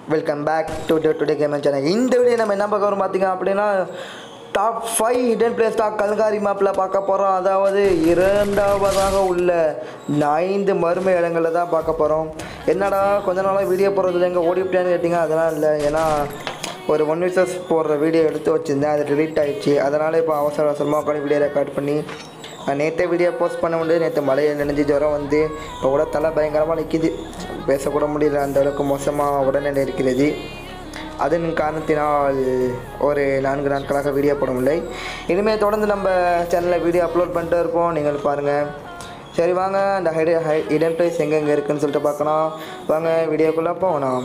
welcome back to day today game channel இந்த video நம்ம என்ன பார்க்க வரோம் பார்த்தீங்க அப்படின்னா top five hidden place top Calgary மேப்பில் பார்க்க போகிறோம் அதாவது இரண்டாவதாக உள்ள ஐந்து மருமை இடங்களில் தான் பார்க்க போகிறோம் என்னடா கொஞ்ச நாளாக வீடியோ போடுறதுல எங்கே ஓடிவிட்டேன்னு கேட்டிங்க அதெல்லாம் இல்லை ஏன்னா ஒரு ஒன் வீசஸ் போடுற வீடியோ எடுத்து வச்சுருந்தேன் அது delete ஆயிடுச்சு அதனால் இப்போ அவசர அவசரமாக உட்காந்து வீடியோ ரெக்கார்ட் பண்ணி நேற்றே வீடியோ போஸ்ட் பண்ண முடியாது நேற்று மழையை நினைஞ்சு ஜுரம் வந்து இப்போ கூட தலை பயங்கரமாக நிற்கிது பேசக்கூட முடியல அந்த அளவுக்கு மோசமாக உடல்நிலை இருக்கிறது அதன் காரணத்தினால் ஒரு நான்கு நாட்களாக வீடியோ போட முடியலை இனிமேல் தொடர்ந்து நம்ம சேனலில் வீடியோ அப்லோட் பண்ணிட்டு இருப்போம் நீங்கள் பாருங்கள் சரி வாங்க அந்த ஹைடு ஹை இடன் பிளேஸ் எங்கெங்கே இருக்குன்னு சொல்லிட்டு பார்க்கலாம் வாங்க வீடியோக்குள்ளே போகணும்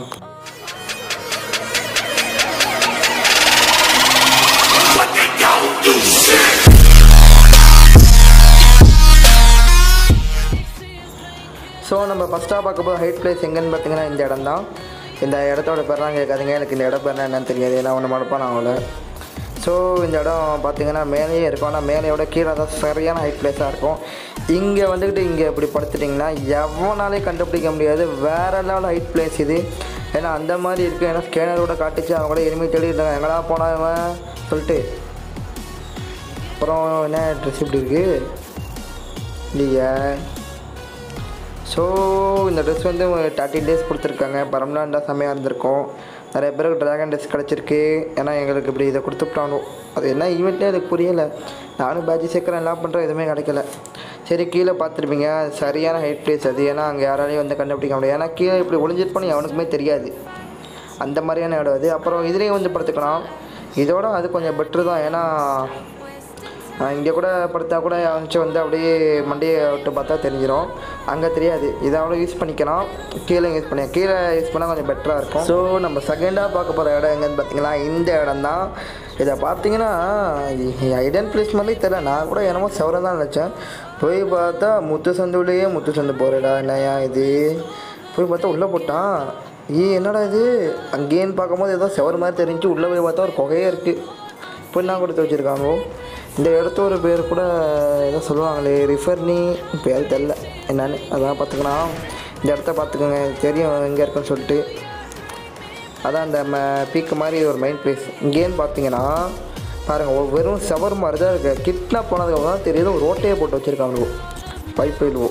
ஸோ நம்ம ஃபஸ்ட்டாக பார்க்க போது ஹைட் பிளேஸ் எங்கன்னு பார்த்தீங்கன்னா இந்த இடம் தான் இந்த இடத்தோட பேர்லாம் கேட்காதீங்க எனக்கு இந்த இடம் பேர்னா என்னன்னு தெரியாது நான் ஒன்று மடப்பான் ஆகல ஸோ இந்த இடம் பார்த்தீங்கன்னா மேலேயே இருக்கும் ஆனால் மேலேயோட கீழே தான் சரியான ஹைட் பிளேஸாக இருக்கும் இங்கே வந்துக்கிட்டு இங்கே இப்படி படுத்துட்டிங்கன்னா எவனாலே கண்டுபிடிக்க முடியாது வேறு லெவல் ஹைட் பிளேஸ் இது ஏன்னா அந்த மாதிரி இருக்குது ஏன்னா ஸ்கேனரோட காட்டுச்சு அவங்க கூட எனிமே தேடிட்டு இருக்காங்க எங்கடா போனவன் சொல்லிட்டு அப்புறம் என்ன ட்ரெஸ் இப்படி இருக்குது இல்லையா ஸோ இந்த ட்ரெஸ் வந்து தேர்ட்டின் டேஸ் கொடுத்துருக்காங்க பரமலாண்டாக செம்மையாக இருந்திருக்கும் நிறைய பேருக்கு ட்ராகன் ட்ரெஸ் கிடச்சிருக்கு ஏன்னா எங்களுக்கு இப்படி இதை கொடுத்துட்டானோ அது என்ன ஈவெண்ட்டே அதுக்கு புரியலை நானும் பேட்ச் சேர்க்குறேன் எல்லாம் பண்ணுறேன் எதுவுமே கிடைக்கல சரி கீழே பார்த்துருப்பீங்க சரியான ஹைட் பிளேஸ் அது ஏன்னா அங்கே யாராலையும் வந்து கண்டுபிடிக்க முடியாது ஏன்னா கீழே இப்படி ஒளிஞ்சிருப்போன்னு எவனுக்குமே தெரியாது அந்த மாதிரியான இடம் அது அப்புறம் இதுலேயும் வந்து படுத்துக்கலாம் இதோட அது கொஞ்சம் பெட்ரு தான் ஏன்னா இங்கே கூட படுத்தா கூட யாராச்சும் வந்து அப்படியே மண்டையை விட்டு பார்த்தா தெரிஞ்சிடும் அங்கே தெரியாது இதை அவ்வளோ யூஸ் பண்ணிக்கலாம் கீழே யூஸ் பண்ணி கீழே யூஸ் பண்ணால் கொஞ்சம் பெட்டராக இருக்கும் ஸோ நம்ம செகண்டாக பார்க்க போகிற இடம் எங்கன்னு பார்த்தீங்களா இந்த இடம் தான் இதை பார்த்தீங்கன்னா ஐடன் பிளேஸ் மாதிரி தெரியல நான் கூட என்னமோ செவரம் தான் நினச்சேன் போய் பார்த்தா முத்து சந்துலேயே முத்து சந்து போகிறடா என்னையா இது போய் பார்த்தா உள்ளே போட்டான் ஈ என்னடா இது அங்கேன்னு பார்க்கும்போது ஏதோ செவர் மாதிரி தெரிஞ்சு உள்ளே போய் பார்த்தா ஒரு குகையே இருக்குது பொண்ணாக கொடுத்து வச்சுருக்காங்க இந்த இடத்தோட பேர் கூட ஏதோ சொல்லுவாங்களே ரிஃபர்னி பேர் தெரில என்னன்னு அதான் பார்த்துக்கலாம் இந்த இடத்த பார்த்துக்கோங்க எனக்கு தெரியும் எங்கே இருக்குன்னு சொல்லிட்டு அதான் அந்த ம பீக்கு மாதிரி ஒரு மைண்ட் பிளேஸ் இங்கேன்னு பார்த்தீங்கன்னா பாருங்கள் ஒரு வெறும் செவர் மாதிரி தான் இருக்குது கிட்னாப் போனதுக்கப்புறம் தான் தெரியுது ஒரு ரோட்டையே போட்டு வச்சுருக்காங்க பைப் இழுவோம்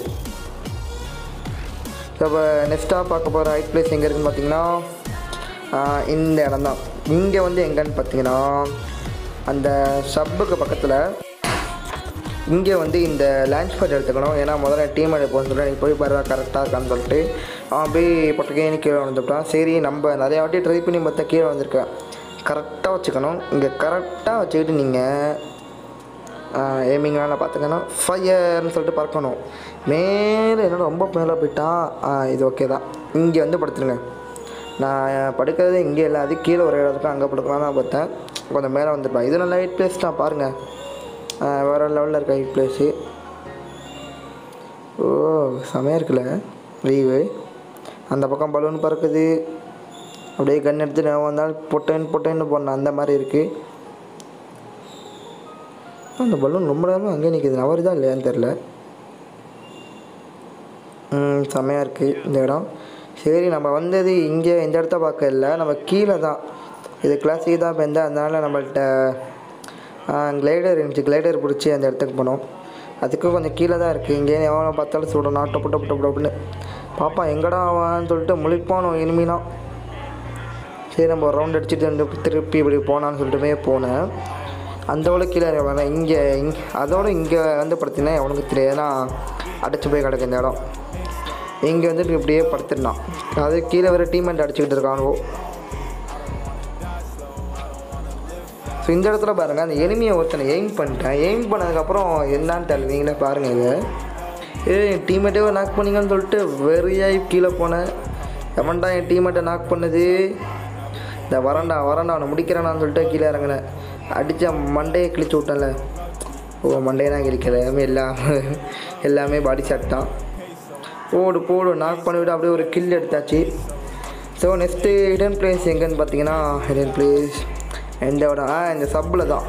இப்போ நெக்ஸ்ட்டாக பார்க்க போகிற ஹைட் பிளேஸ் எங்கே இருக்குன்னு பார்த்தீங்கன்னா ஆஹ் இந்த இடம் தான் இங்கே வந்து எங்கன்னு பார்த்தீங்கன்னா அந்த சப்புக்கு பக்கத்தில் இங்கே வந்து இந்த லான்ச் பேட் எடுத்துக்கணும் ஏன்னா முதல்ல டீம் எடுப்போம்னு சொல்லிட்டு நீ போய் பாரு கரெக்டாக இருக்கான்னு சொல்லிட்டு அவன் போய் பட்டுக்கேன்னு கீழே வந்துவிட்டான் சரி நம்ம நிறையா வாட்டி ட்ரை பண்ணி பார்த்தா கீழே வந்திருக்கேன் கரெக்டாக வச்சுக்கணும் இங்கே கரெக்டாக வச்சுக்கிட்டு நீங்கள் எய்மிங் வேலை பார்த்துக்கணும் ஃபயர்னு சொல்லிட்டு பறக்கணும் மேலே என்னோட ரொம்ப மேலே போயிட்டான் ஆ, இது ஓகே தான் இங்கே வந்து படுத்துருங்க நான் படுக்கிறது இங்கே இல்லை அது கீழே ஒரு இடம் இருக்கும் அங்கே படுக்கலாம் தான் பார்த்தேன் கொஞ்சம் மேலே வந்துருப்பேன் இது நல்ல ஹைட் பிளேஸ் தான் பாருங்கள் வேறு லெவலில் இருக்க ஹைட் பிளேஸு ஓ செமையாக இருக்குல்ல லீவு அந்த பக்கம் பலூன் பறக்குது அப்படியே கன் எடுத்து நான் வந்தாலும் பொட்டேன்னு பொட்டேன்னு போடணும் அந்த மாதிரி இருக்குது அந்த பலூன் ரொம்ப நேரமாக அங்கேயே நிற்கிது நவருதா இல்லையான்னு தெரில ம் செம்மையாக இருக்குது இந்த இடம் சரி நம்ம வந்தது இங்கே இந்த இடத்த பார்க்க இல்லை நம்ம கீழே தான் இது கிளாஸிக்கு தான் இப்போ அதனால் நம்மள்ட்ட கிளைடர் இருந்துச்சு கிளைடர் பிடிச்சி அந்த இடத்துக்கு போனோம் அதுக்கும் கொஞ்சம் கீழே தான் இருக்குது இங்கே எவனை பார்த்தாலும் சுடணும் நாட்டை புட்ட புட்ட புட்ட அப்படின்னு பாப்பா எங்கடா அவன் சொல்லிட்டு முழிப்பானோ இனிமீனா சரி நம்ம ஒரு ரவுண்ட் அடிச்சுட்டு வந்து திருப்பி இப்படி போனான்னு சொல்லிட்டுமே போனேன் அந்த விட கீழே வேணாம் இங்கே இங் அதோட இங்கே வந்து படுத்தினா எவனுக்கு தெரியாதுன்னா அடைச்சி போய் கிடக்கு இந்த இடம் இங்கே வந்துட்டு இப்படியே படுத்துருந்தான் அது கீழே வர டீமெண்ட் அடிச்சுக்கிட்டு இருக்கானுவோ ஸோ இந்த இடத்துல பாருங்கள் அந்த எனிமியை ஒருத்தனை எய்ம் பண்ணிட்டேன் எய்ம் பண்ணதுக்கப்புறம் என்னான்னு தெரியல நீங்களே பாருங்கள் இது ஏய் டீமேட்டே நாக் பண்ணீங்கன்னு சொல்லிட்டு வெறியாகி கீழே போனேன் எவன்டா என் டீமேட்டை நாக் பண்ணுது இந்த வரண்டா வரண்டா அவனை முடிக்கிறானான்னு சொல்லிட்டு கீழே இறங்கினேன் அடித்த மண்டையை கிழிச்சு விட்டேன்ல ஓ மண்டையெல்லாம் கிழிக்கல எல்லாமே எல்லாமே பாடி ஷாட் தான் போடு போடு நாக் பண்ணிவிட்டு அப்படியே ஒரு கில் எடுத்தாச்சு ஸோ நெக்ஸ்ட்டு ஹிடன் பிளேஸ் எங்கன்னு பார்த்தீங்கன்னா ஹிடன் பிளேஸ் எந்த இடம் ஆ இந்த சப்பில் தான்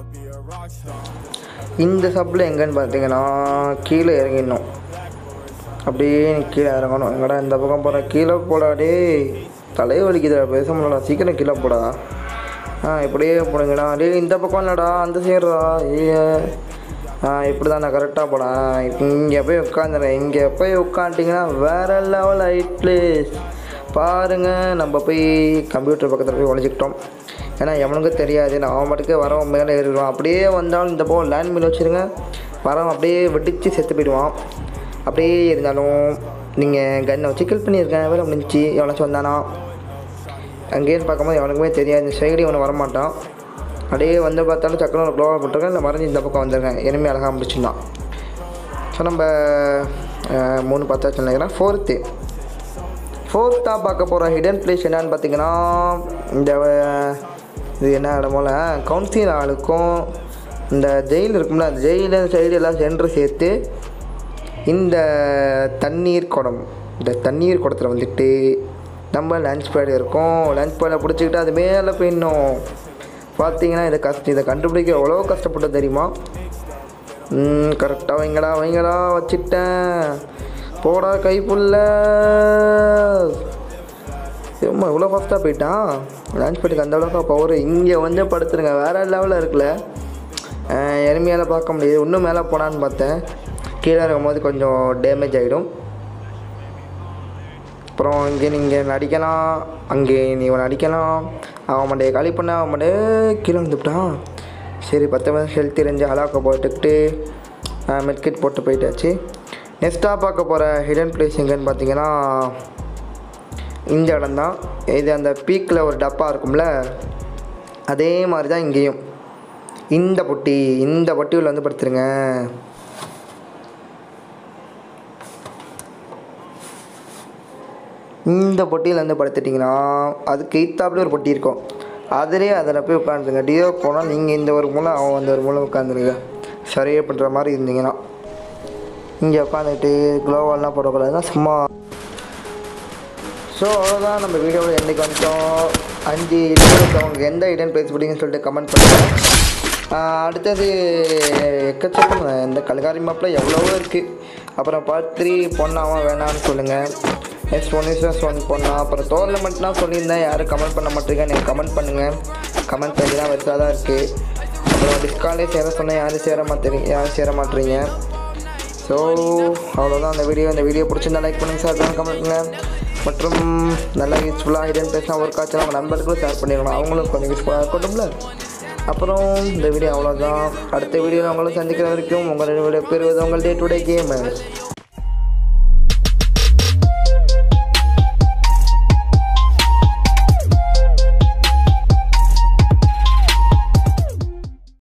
இந்த சப்பில் எங்கன்னு பார்த்தீங்கன்னா கீழே இறங்கிடணும் அப்படியே நீ கீழே இறங்கணும் எங்கடா இந்த பக்கம் போகிற கீழே போடா டேய் தலையை வலிக்குதுடா பேச முடியலடா சீக்கிரம் கீழே போடா ஆ இப்படியே போடுங்கடா டேய் இந்த பக்கம் இல்லைடா அந்த சைடுடா ஐய ஆ இப்படி தான் நான் கரெக்டாக போனேன் இங்கே போய் உட்காந்துறேன் இங்கே போய் உட்காந்துட்டிங்கன்னா வேறு லெவல் ஹைட் பிளேஸ் பாருங்கள் நம்ம போய் கம்ப்யூட்டர் பக்கத்தில் போய் ஒழிஞ்சிக்கிட்டோம் ஏன்னா எவனுக்கும் தெரியாது நான் அவன் பாட்டுக்கு வரவன் மேலே ஏறிடுவான் அப்படியே வந்தாலும் இந்த பக்கம் லேண்ட் மில் வச்சுருங்க வரவன் அப்படியே வெடித்து செத்து போயிடுவான் அப்படியே இருந்தாலும் நீங்கள் கன்னை வச்சு கில் பண்ணியிருக்கேன் வேலை முடிஞ்சிச்சு எவனாச்சும் வந்தானா அங்கேயிருந்து பார்க்கும்போது எவனுக்குமே தெரியாது இந்த சைடு இவனை வரமாட்டான் அப்படியே வந்து பார்த்தாலும் சக்கரம் ஒரு க்ளோவாக போட்டிருக்கேன் இல்லை மறைஞ்சு இந்த பக்கம் வந்திருக்கேன் இனிமேல் அழகாக முடிச்சுருந்தான் ஸோ நம்ம அஹ், மூணு பார்த்தாச்சு நினைக்கிறேன் ஃபோர்த்து ஃபோர்த்தாக பார்க்க போகிற ஹிடன் பிளேஸ் என்னன்னு பார்த்தீங்கன்னா இந்த அஹ், இது என்ன இடமோல கவுன்சில் ஆளுக்கும் இந்த ஜெயில் இருக்கும்ல அந்த ஜெயிலில் சைடு எல்லாம் சென்று சேர்த்து இந்த தண்ணீர் குடம் இந்த தண்ணீர் குடத்தில் வந்துட்டு நம்ம லஞ்ச் பேட் இருக்கும் லஞ்ச் பேடை பிடிச்சிக்கிட்டு அது மேலே போயிடணும் பார்த்தீங்கன்னா இதை கஷ்டம் இதை கண்டுபிடிக்க எவ்வளோ கஷ்டப்பட்டு தெரியுமா கரெக்டாக வைங்கடா வைங்கடா வச்சுட்டேன் போடா கைப்புள்ள ஏம்மா இவ்வளோ ஃபாஸ்ட்டாக போயிட்டான் லான்ச் பேட்டுக்கு அந்த அளவுக்கு பவர் இங்கே வந்து படுத்துருங்க வேறு லெவலில் இருக்குல்ல எளிமையால் பார்க்க முடியாது இன்னும் மேலே போனான்னு பார்த்தேன் கீழே இருக்கும்போது கொஞ்சம் டேமேஜ் ஆகிடும் அப்புறம் இங்கே நீங்கள் நடிக்கலாம் அங்கே நீ இவன் நடிக்கலாம் அவன் மண்டையை காலி பண்ண அவன் மண்டையே கீழே வந்துவிட்டான் சரி பத்து மாதம் ஹெல்த் இருந்து அலாக்க போட்டுக்கிட்டு மெட்கிட் போட்டு போயிட்டாச்சு நெக்ஸ்ட்டாக பார்க்க போகிற ஹிடன் பிளேஸ் எங்கன்னு பார்த்தீங்கன்னா இந்த இடம் தான் இது அந்த பீக்கில் ஒரு டப்பா இருக்கும்ல அதே மாதிரி தான் இங்கேயும் இந்த பொட்டி இந்த பொட்டியில் வந்து படுத்துருங்க இந்த பொட்டியில் வந்து படுத்துட்டிங்கன்னா அதுக்கு எய்த்தாப்புல ஒரு பொட்டி இருக்கும் அதிலே அதில் போய் உட்காந்துருங்க டியோ போனால் நீங்கள் இந்த ஒரு மூலம் அவன் அந்த ஒரு மூலம் உட்காந்துருங்க சரியாக பண்ணுற மாதிரி இருந்தீங்கன்னா இங்கே உட்காந்துட்டு க்ளோவெல்லாம் போடக்கூடாதுன்னா சும்மா ஸோ அவ்வளோதான் நம்ம வீடியோவில் என்றைக்கு வந்துட்டோம் அஞ்சு இடம் உங்களுக்கு எந்த இடம் பேச பிடிக்குன்னு சொல்லிட்டு கமெண்ட் பண்ணுங்கள் அடுத்தது எக்கச்சக்கம் இந்த கல்காரி மாப்பில் எவ்வளவோ இருக்குது அப்புறம் பார்ட் த்ரீ பொண்ணாவா வேணாம்னு சொல்லுங்கள் நெக்ஸ்ட் ஒன் இஸ் ஒன் பொண்ணா அப்புறம் டோர்னமெண்ட்லாம் சொல்லியிருந்தேன் யாரும் கமெண்ட் பண்ண மாட்டீங்க நீங்கள் கமெண்ட் பண்ணுங்கள் கமெண்ட் பண்ணி தான் வச்சா தான் இருக்குது அப்புறம் டிஸ்காலே சேர சொன்னேன் யாரும் சேர மாட்டேறீங்க யாரும் சேர மாட்டேறீங்க ஸோ அவ்வளோதான் அந்த வீடியோ இந்த வீடியோ பிடிச்சிருந்தா லைக் பண்ணுங்கள் சார் கமெண்ட் பண்ணுங்கள் மற்றும் நல்லா யூஸ்ஃபுல்லாக ஐடியன் பேசினா ஒரு காய்ச்சல் அவங்க நண்பர்களுக்கும் ஷேர் பண்ணிடணும் அவங்களும் கொஞ்சம் யூஸ்ஃபுல்லாக இருக்கட்டும்ல அப்புறம் இந்த வீடியோ அவ்வளோதான் அடுத்த வீடியோவில் உங்களை சந்திக்கிற வரைக்கும் உங்களுடைய பெறுவது உங்கள் டே டு டே கேம்